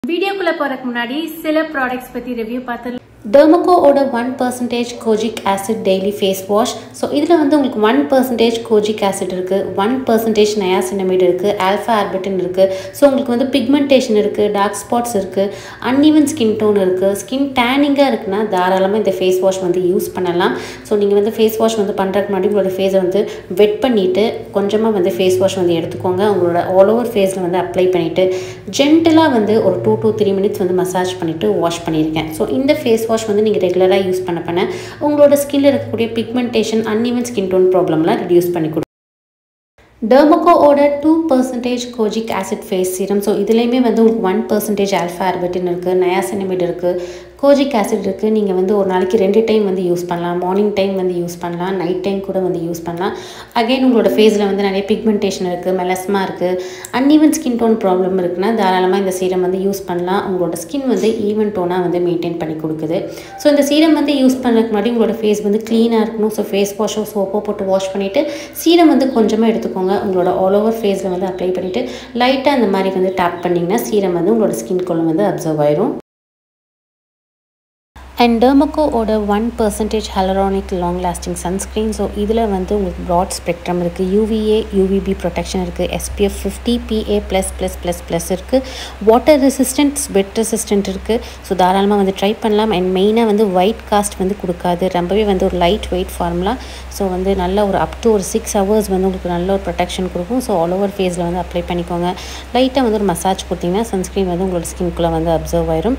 வீடியோக்குள்ள போறதுக்கு முன்னாடி சில ப்ராடக்ட்ஸ் பத்தி ரிவ்யூ பார்த்து டெர்மோகோவோட one percentage kojic acid daily face wash so இதில் வந்து உங்களுக்கு ஒன் பர்சன்டேஜ் கோஜிக் ஆசிட் இருக்குது ஒன் பர்சன்டேஜ் நயாசினமிட் இருக்குது ஆல்ஃபா ஆர்பிட்டின் இருக்குது ஸோ உங்களுக்கு வந்து பிக்மெண்டேஷன் இருக்குது டார்க் ஸ்பாட்ஸ் இருக்குது அன்இவன் ஸ்கின் டோன் இருக்குது ஸ்கின் டேனிங்காக இருக்குன்னா தாராளமாக இந்த ஃபேஸ் வாஷ் வந்து யூஸ் பண்ணலாம் ஸோ நீங்கள் வந்து ஃபேஸ் வாஷ் வந்து பண்ணுறதுக்கு முன்னாடி உங்களோட ஃபேஸை வந்து வெட் பண்ணிவிட்டு கொஞ்சமாக வந்து ஃபேஸ் வாஷ் வந்து எடுத்துக்கோங்க உங்களோட ஆல் ஓவர் ஃபேஸில் வந்து அப்ளை பண்ணிவிட்டு ஜென்டலாக வந்து ஒரு டூ டூ த்ரீ மினிட்ஸ் வந்து மசாஜ் பண்ணிவிட்டு வாஷ் பண்ணியிருக்கேன் ஸோ இந்த ஃபேஸ் வாஷ் வந்து நீங்கள் ரெகுலராக யூஸ் பண்ண பண்ண உங்களோட ஸ்கின்ல இருக்கக்கூடிய பிக்மெண்டேஷன் அன்இவன் ஸ்கின் டோன் ப்ராப்ளம்லாம் ரெடியூஸ் பண்ணி கொடுக்கும் டெர்மோகோவோட two percentage kojic acid face serum so இதுலேயுமே வந்து உங்களுக்கு ஒன் பர்சன்டேஜ் ஆல்ஃபா ஆர்பட்டின் இருக்குது நயாசினமிட் இருக்குது கோஜிக் ஆசிட் இருக்குது நீங்கள் வந்து ஒரு நாளைக்கு ரெண்டு டைம் வந்து யூஸ் பண்ணலாம் மார்னிங் டைம் வந்து யூஸ் பண்ணலாம் நைட் டைம் கூட வந்து யூஸ் பண்ணலாம் அகைன் உங்களோட ஃபேஸில் வந்து நிறைய பிக்மெண்டேஷன் இருக்குது மெலஸ்மா இருக்குது அன்ஈவன் ஸ்கின் டோன் ப்ராப்ளம் இருக்குன்னா தாராளமாக இந்த சீரம் வந்து யூஸ் பண்ணலாம் உங்களோட ஸ்கின் வந்து ஈவன் டோனாக வந்து மெயின்டைன் பண்ணி கொடுக்குது ஸோ இந்த சீரம் வந்து யூஸ் பண்ணுறதுக்கு முன்னாடி உங்களோட ஃபேஸ் வந்து க்ளீனாக இருக்கணும் ஸோ ஃபேஸ் வாஷோ சோப்போ போட்டு வாஷ் பண்ணிவிட்டு சீரம் வந்து கொஞ்சமாக எடுத்துக்கோங்க உங்களோட ஆல் ஓவர் ஃபேஸில் வந்து அப்ளை பண்ணிவிட்டு லைட்டாக அந்த மாதிரி வந்து டேப் பண்ணிங்கன்னா சீரம் வந்து உங்களோட ஸ்கின்குள்ளே வந்து அப்சர்வ் ஆயிரும் அண்ட் டெர்மக்கோவோட one percentage hyaluronic long lasting sunscreen so இதில் வந்து உங்களுக்கு ப்ராட் ஸ்பெக்ட்ரம் இருக்குது யூவிஏ யூவிபி ப்ரொடெக்ஷன் இருக்குது SPF fifty PA plus plus plus plus இருக்குது வாட்டர் ரெசிஸ்டன்ட் ஸ்வெட் ரெசிஸ்டன்ட் இருக்குது ஸோ தாராளமாக வந்து ட்ரை பண்ணலாம் அண்ட் மெயினாக வந்து ஒயிட் காஸ்ட் வந்து கொடுக்காது ரொம்பவே வந்து ஒரு லைட் வெயிட் ஃபார்முலா ஸோ வந்து நல்ல ஒரு அப் டு ஒரு சிக்ஸ் ஹவர்ஸ் வந்து உங்களுக்கு நல்ல ஒரு ப்ரொடெக்ஷன் கொடுக்கும் ஸோ ஆல் ஓவர் ஃபேஸில் வந்து அப்ளை பண்ணிக்கோங்க லைட்டாக வந்து ஒரு மசாஜ் கொடுத்தீங்கன்னா சன்ஸ்க்ரீன் வந்து உங்களோட ஸ்கின்குள்ளே வந்து அப்சர்வ் ஆயிரும்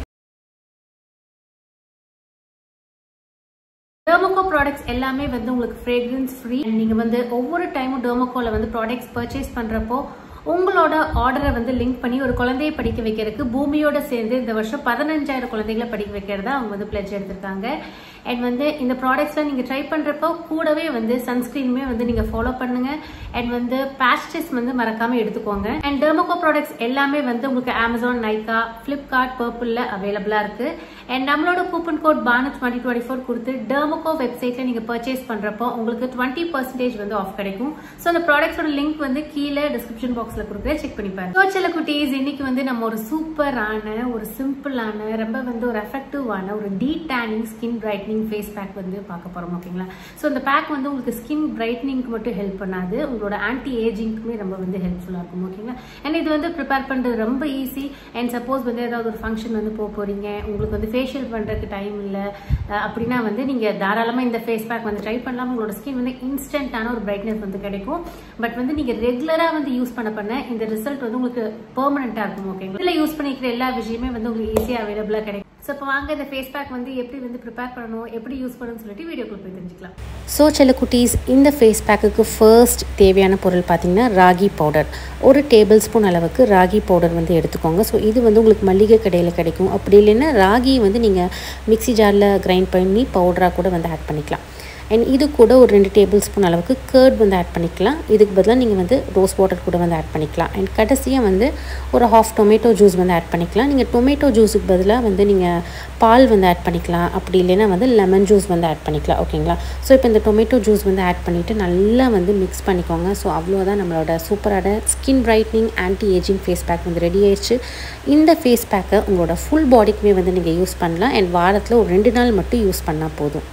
டெர்மோகோ ப்ராடக்ட்ஸ் எல்லாமே வந்து உங்களுக்கு ஃப்ரேக்ரன்ஸ் ஃப்ரீ நீங்க வந்து ஒவ்வொரு டைமும் டெர்மோகோல வந்து ப்ராடக்ட்ஸ் பர்ச்சேஸ் பண்றப்போ உங்களோட ஆர்டரை வந்து லிங்க் பண்ணி ஒரு குழந்தையை படிக்க வைக்கிறதுக்கு பூமியோட சேர்ந்து இந்த வருஷம் பதினஞ்சாயிரம் குழந்தைகளை படிக்க வைக்கிறதா அவங்க வந்து பிளட்ஜ் எடுத்திருக்காங்க அண்ட் வந்து இந்த ப்ராடக்ட்ஸ்லாம் நீங்கள் ட்ரை பண்ணுறப்போ கூடவே வந்து சன்ஸ்க்ரீனுமே வந்து நீங்கள் ஃபாலோ பண்ணுங்க அண்ட் வந்து பேஸ்டஸ் வந்து மறக்காம எடுத்துக்கோங்க அண்ட் டெர்மோகோ ப்ராடக்ட்ஸ் எல்லாமே வந்து உங்களுக்கு அமேசான் நைக்கா ஃப்ளிப்கார்ட் பர்பிளில் அவைலபிளாக இருக்கு அண்ட் நம்மளோட கூப்பன் கோட் பானட் டுவெண்ட்டி டுவெண்ட்டி ஃபோர் கொடுத்து டெர்மோகோ வெப்சைட்ல நீங்கள் பர்ச்சேஸ் பண்ணுறப்போ உங்களுக்கு டுவெண்ட்டி பர்சன்டேஜ் வந்து ஆஃப் கிடைக்கும் ஸோ அந்த ப்ராடக்ட்ஸோட லிங்க் வந்து கீழே டிஸ்கிரிப்ஷன் பாக்ஸில் கொடுக்குறேன் செக் பண்ணி பாருங்க சோச்சல குட்டீஸ் இன்னைக்கு வந்து நம்ம ஒரு சூப்பரான ஒரு சிம்பிளான ரொம்ப வந்து ஒரு எஃபெக்டிவான ஒரு de tanning skin brightening face pack வந்து பார்க்க போறோம் ஓகேங்களா ஸோ இந்த பேக் வந்து உங்களுக்கு ஸ்கின் பிரைட்னிங்க்கு மட்டும் ஹெல்ப் பண்ணாது உங்களோட ஆன்டி ஏஜிங்க்குமே ரொம்ப வந்து ஹெல்ப்ஃபுல்லாக இருக்கும் ஓகேங்களா அண்ட் இது வந்து ப்ரிப்பேர் பண்ணுறது ரொம்ப ஈஸி அண்ட் சப்போஸ் வந்து ஏதாவது ஒரு ஃபங்க்ஷன் வந்து போக போறீங்க உங்களுக்கு வந்து ஃபேஷியல் பண்ணுறதுக்கு டைம் இல்லை அப்படின்னா வந்து நீங்கள் தாராளமாக இந்த ஃபேஸ் பேக் வந்து ட்ரை பண்ணலாம் உங்களோட ஸ்கின் வந்து இன்ஸ்டன்டான ஒரு பிரைட்னஸ் வந்து கிடைக்கும் பட் வந்து நீங்கள் ரெகுலராக வந்து யூஸ் பண்ண பண்ண இந்த ரிசல்ட் வந்து உங்களுக்கு பெர்மனண்டா இருக்கும் ஓகேங்களா இதில் யூஸ் பண்ணிக்கிற எல்லா விஷயமே வந்து உங்களுக்கு ஈஸியாக அவைலபிளாக கிடைக்கும் ஸோ இப்போ வாங்க இந்த ஃபேஸ் பேக் வந்து எப்படி வந்து ப்ரிப்பேர் பண்ணணும் எப்படி யூஸ் பண்ணணும்னு சொல்லிட்டு வீடியோக்குள்ள போய் தெரிஞ்சுக்கலாம் ஸோ சில குட்டீஸ் இந்த ஃபேஸ் பேக்குக்கு ஃபர்ஸ்ட் தேவையான பொருள் பார்த்தீங்கன்னா ராகி பவுடர் ஒரு டேபிள் ஸ்பூன் அளவுக்கு ராகி பவுடர் வந்து எடுத்துக்கோங்க ஸோ இது வந்து உங்களுக்கு மளிகை கடையில் கிடைக்கும் அப்படி இல்லைன்னா ராகி வந்து நீங்கள் மிக்சி ஜாரில் கிரைண்ட் பண்ணி பவுடராக கூட வந்து ஆட் பண்ணிக்கலாம் அண்ட் இது கூட ஒரு ரெண்டு டேபிள் ஸ்பூன் அளவுக்கு கேர்ட் வந்து ஆட் பண்ணிக்கலாம் இதுக்கு பதிலாக நீங்கள் வந்து ரோஸ் வாட்டர் கூட வந்து ஆட் பண்ணிக்கலாம் அண்ட் கடைசியாக வந்து ஒரு ஹாஃப் டொமேட்டோ ஜூஸ் வந்து ஆட் பண்ணிக்கலாம் நீங்கள் டொமேட்டோ ஜூஸுக்கு பதிலாக வந்து நீங்கள் பால் வந்து ஆட் பண்ணிக்கலாம் அப்படி இல்லைன்னா வந்து லெமன் ஜூஸ் வந்து ஆட் பண்ணிக்கலாம் ஓகேங்களா ஸோ இப்போ இந்த டொமேட்டோ ஜூஸ் வந்து ஆட் பண்ணிவிட்டு நல்லா வந்து மிக்ஸ் பண்ணிக்கோங்க ஸோ அவ்வளோதான் நம்மளோட சூப்பரான skin brightening anti ageing face pack வந்து ரெடி ஆயிடுச்சு இந்த ஃபேஸ் பேக்கை உங்களோட ஃபுல் பாடிக்குமே வந்து நீங்கள் யூஸ் பண்ணலாம் அண்ட் வாரத்தில் ஒரு ரெண்டு நாள் மட்டும் யூஸ் பண்ணால் போதும்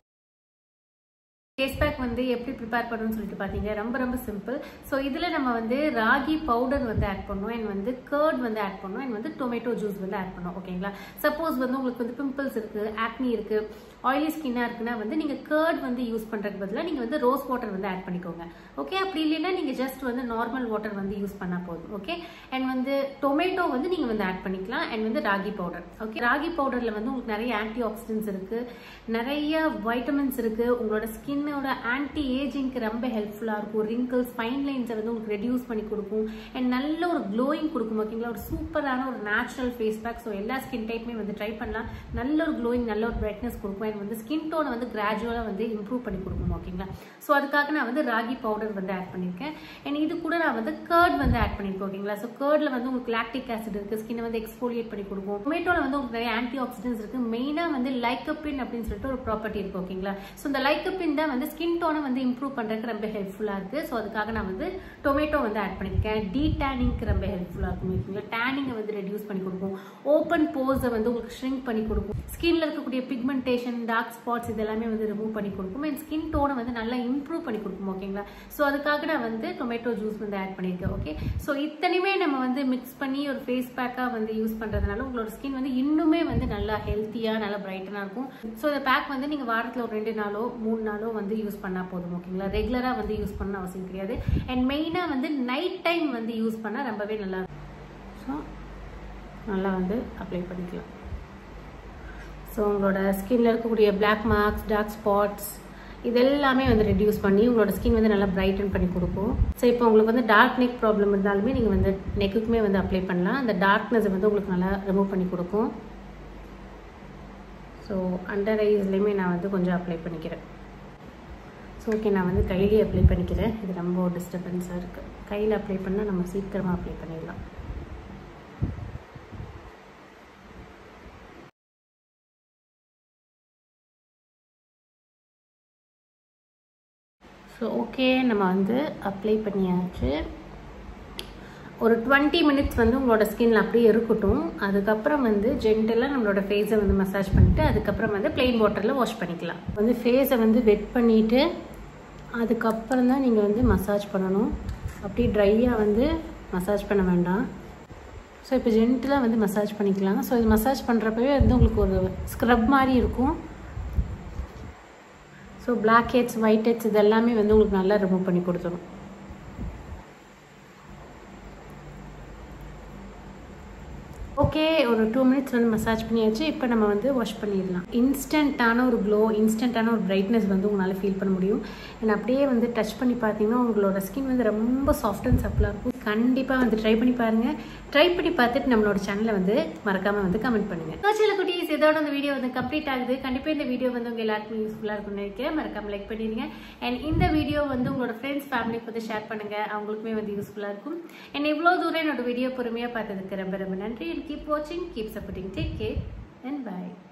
ஃபேஸ் பேக் வந்து எப்படி ப்ரிப்பேர் பண்ணணும்னு சொல்லிட்டு பார்த்தீங்க ரொம்ப ரொம்ப சிம்பிள் ஸோ இதில் நம்ம வந்து ராகி பவுடர் வந்து ஆட் பண்ணோம் அண்ட் வந்து கேர்ட் வந்து ஆட் பண்ணோம் அண்ட் வந்து டொமேட்டோ ஜூஸ் வந்து ஆட் பண்ணோம் ஓகேங்களா சப்போஸ் வந்து உங்களுக்கு வந்து பிம்பிள்ஸ் இருக்குது ஆக்னி இருக்குது ஆயிலி ஸ்கின்னாக இருக்குன்னா வந்து நீங்கள் கேர்ட் வந்து யூஸ் பண்ணுறதுக்கு பதிலாக நீங்கள் வந்து ரோஸ் வாட்டர் வந்து ஆட் பண்ணிக்கோங்க ஓகே அப்படி இல்லைன்னா நீங்கள் ஜஸ்ட் வந்து நார்மல் வாட்டர் வந்து யூஸ் பண்ணால் போதும் ஓகே அண்ட் வந்து டொமேட்டோ வந்து நீங்கள் வந்து ஆட் பண்ணிக்கலாம் அண்ட் வந்து ராகி பவுடர் ஓகே ராகி பவுடரில் வந்து உங்களுக்கு நிறைய ஆன்டி ஆக்சிடென்ட்ஸ் இருக்குது நிறைய வைட்டமின்ஸ் இருக்குது உங்களோட ஸ்கின்னோட ஆன்டி ஏஜிங்க்கு ரொம்ப ஹெல்ப்ஃபுல்லாக இருக்கும் ரிங்கிள்ஸ் ஃபைன் லைன்ஸை வந்து உங்களுக்கு ரெடியூஸ் பண்ணி கொடுக்கும் அண்ட் நல்ல ஒரு க்ளோயிங் கொடுக்கும் ஓகேங்களா ஒரு சூப்பரான ஒரு நேச்சுரல் ஃபேஸ் பேக் ஸோ எல்லா ஸ்கின் டைப்புமே வந்து ட்ரை பண்ணலாம் நல்ல ஒரு க்ளோயிங் நல்ல ஒரு பிரைட்னஸ் கொடுக்கும் அண்ட் வந்து ஸ்கின் டோனை வந்து கிராஜுவலாக வந்து இம்ப்ரூவ் பண்ணி கொடுக்கும் ஓகேங்களா ஸோ அதுக்காக நான் வந்து ராகி பவுடர் வந்து ஆட் பண்ணியிருக்கேன் அண்ட் இது கூட நான் வந்து கேர்ட் வந்து ஆட் பண்ணியிருக்கேன் ஓகேங்களா ஸோ கேர்டில் வந்து உங்களுக்கு லாக்டிக் ஆசிட் இருக்குது ஸ்கின் வந்து எக்ஸ்போலியேட் பண்ணி கொடுக்கும் டொமேட்டோவில் வந்து உங்களுக்கு நிறைய ஆன்டி ஆக்சிடென்ட்ஸ் இருக்குது மெயினாக வந்து லைக்கப்பின் அப்படின்னு சொல்லிட்டு ஒரு ப்ராப்பர்ட்டி இருக்குது ஓகேங்களா ஸோ இந்த லைக்கப்பின் தான் வந்து ஸ்கின் டோனை வந்து இம்ப்ரூவ் பண்ணுறதுக்கு ரொம்ப ஹெல்ப்ஃபுல்லாக இருக்குது ஸோ அதுக்காக நான் வந்து டொமேட்டோ வந்து ஆட் பண்ணியிருக்கேன் டீ டேனிங்க்கு ரொம்ப ஹெல்ப்ஃபுல்லாக இருக்கும் ஓகேங்களா டேனிங்கை வந்து ரெடியூஸ் பண்ணி கொடுக்கும் ஓப்பன் போஸை வந்து உங்களுக்கு ஷ்ரிங்க் பண்ணி கொடுக்கும் ஸ்கின்ல இருக்கக்கூடிய பிக்மெண்டேஷன் டார்க் ஸ்பாட்ஸ் இதெல்லாமே வந்து ரிமூவ் பண்ணி கொடுக்கும் அண்ட் ஸ்கின் டோனை வந்து நல்லா இம்ப்ரூவ் பண்ணி கொடுக்கும் ஓகேங்களா ஸோ அதுக்காக நான் வந்து டொமேட்டோ ஜூஸ் வந்து ஆட் பண்ணியிருக்கேன் ஓகே ஸோ இத்தனையுமே நம்ம வந்து மிக்ஸ் பண்ணி ஒரு ஃபேஸ் பேக்காக வந்து யூஸ் பண்ணுறதுனால உங்களோட ஸ்கின் வந்து இன்னுமே வந்து நல்லா ஹெல்த்தியாக நல்லா பிரைட்டனாக இருக்கும் ஸோ இந்த பேக் வந்து நீங்கள் வாரத்தில் ஒரு ரெண்டு நாளோ மூணு நாளோ வந்து யூஸ் பண்ணால் போதும் ஓகேங்களா ரெகுலராக வந்து யூஸ் பண்ண அவசியம் கிடையாது அண்ட் மெயினாக வந்து நைட் டைம் வந்து யூஸ் பண்ணால் ரொம்பவே நல்லா இருக்கும் ஸோ நல்லா வந்து அப்ளை பண்ணிக்கலாம் ஸோ உங்களோட ஸ்கின்ல இருக்கக்கூடிய பிளாக் மார்க்ஸ் டார்க் ஸ்பாட்ஸ் இதெல்லாமே வந்து ரெடியூஸ் பண்ணி உங்களோட ஸ்கின் வந்து நல்லா பிரைட்டன் பண்ணி கொடுக்கும் ஸோ இப்போ உங்களுக்கு வந்து டார்க் நெக் ப்ராப்ளம் இருந்தாலுமே நீங்கள் வந்து நெக்குக்குமே வந்து அப்ளை பண்ணலாம் அந்த டார்க்னஸ் வந்து உங்களுக்கு நல்லா ரிமூவ் பண்ணி கொடுக்கும் ஸோ அண்டர் ஐஸ்லேயுமே நான் வந்து கொஞ்சம் அப்ளை பண்ணிக்கிறேன் ஸோ ஓகே நான் வந்து கையிலேயே அப்ளை பண்ணிக்கிறேன் இது ரொம்ப டிஸ்டர்பன்ஸாக இருக்குது கையில் அப்ளை பண்ணால் நம்ம சீக்கிரமாக அப்ளை பண்ணிடலாம் ஸோ ஓகே நம்ம வந்து அப்ளை பண்ணியாச்சு ஒரு டுவெண்ட்டி மினிட்ஸ் வந்து உங்களோட ஸ்கின்ல அப்படியே இருக்கட்டும் அதுக்கப்புறம் வந்து ஜென்டலாக நம்மளோட ஃபேஸை வந்து மசாஜ் பண்ணிட்டு அதுக்கப்புறம் வந்து பிளெயின் வாட்டரில் வாஷ் பண்ணிக்கலாம் வந்து ஃபேஸை வந்து வெட் பண்ணிவிட்டு அதுக்கப்புறம் தான் நீங்கள் வந்து மசாஜ் பண்ணணும் அப்படியே ட்ரையாக வந்து மசாஜ் பண்ண வேண்டாம் ஸோ இப்போ ஜென்டலாக வந்து மசாஜ் பண்ணிக்கலாம் ஸோ இது மசாஜ் பண்ணுறப்பவே வந்து உங்களுக்கு ஒரு ஸ்க்ரப் மாதிரி இருக்கும் so blackheads whiteheads இதெல்லாமே வந்து உங்களுக்கு நல்லா ரிமூவ் பண்ணி கொடுத்துரும் ஓகே ஒரு டூ மினிட்ஸ் வந்து மசாஜ் பண்ணியாச்சு இப்போ நம்ம வந்து வாஷ் பண்ணிடலாம் இன்ஸ்டண்ட்டான ஒரு க்ளோ இன்ஸ்டண்ட்டான ஒரு பிரைட்னஸ் வந்து உங்களால் ஃபீல் பண்ண முடியும் அண்ட் அப்படியே வந்து டச் பண்ணி பார்த்தீங்கன்னா உங்களோட ஸ்கின் வந்து ரொம்ப சாஃப்ட் அண்ட் சப்பிளாக இருக்கும் கண்டிப்பாக வந்து ட்ரை பண்ணி பாருங்கள் ட்ரை பண்ணி பார்த்துட்டு நம்மளோட சேனலை வந்து மறக்காமல் வந்து கமெண்ட் பண்ணுங்கள் சோச்சியல் குட்டீஸ் இதோட இந்த வீடியோ வந்து கம்ப்ளீட் ஆகுது கண்டிப்பாக இந்த வீடியோ வந்து உங்கள் எல்லாருக்கும் யூஸ்ஃபுல்லாக இருக்கும்னு நினைக்கிறேன் மறக்காமல் லைக் பண்ணிடுங்க அண்ட் இந்த வீடியோ வந்து உங்களோட ஃப்ரெண்ட்ஸ் ஃபேமிலிக்கு வந்து ஷேர் பண்ணுங்கள் அவங்களுக்குமே வந்து யூஸ்ஃபுல்லாக இருக்கும் அண்ட் இவ்வளோ தூரம் என்னோட வீடியோ பொறுமையாக பார்த்ததுக்கு ரொம்ப ரொம்ப நன்றி கீப் வாட்சிங் keep supporting take care and bye